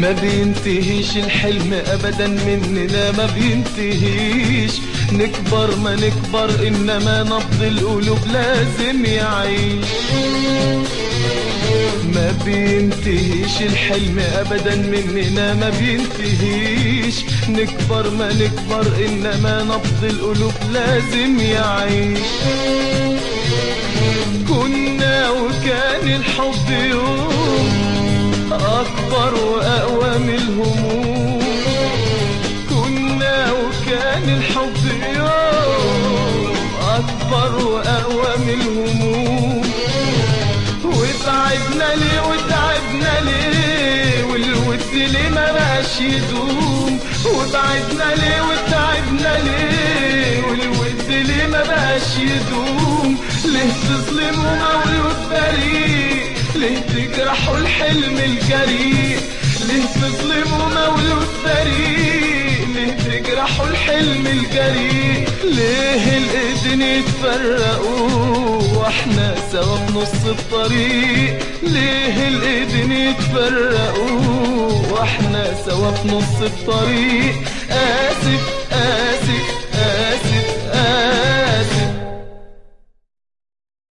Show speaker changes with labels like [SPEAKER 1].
[SPEAKER 1] ما بينتهيش الحلم ابدا مننا ما بينتهيش نكبر ما نكبر انما نبض القلوب لازم يعيش ما بينتهيش الحلم ابدا مننا ما بينتهيش نكبر ما نكبر انما نبض القلوب لازم يعيش كنا وكان الحب يوم اكبر واقوى من الهموم كنا وكان الحب يوم اكبر واقوى من الهموم وتعبنا ليه وتعبنا ليه والود ليه ما بقاش يدوم وتعبنا ليه وتعبنا ليه والود ليه ما بقاش يدوم ليه تظلموا مولود بريء ليه تجرحوا الحلم الجريء ليه تظلموا مولود بريء ليه تجرحوا الحلم الجريء ليه الايدين يتفرقوا واحنا سوا في نص الطريق ليه الايدين يتفرقوا واحنا سوا في نص الطريق اسف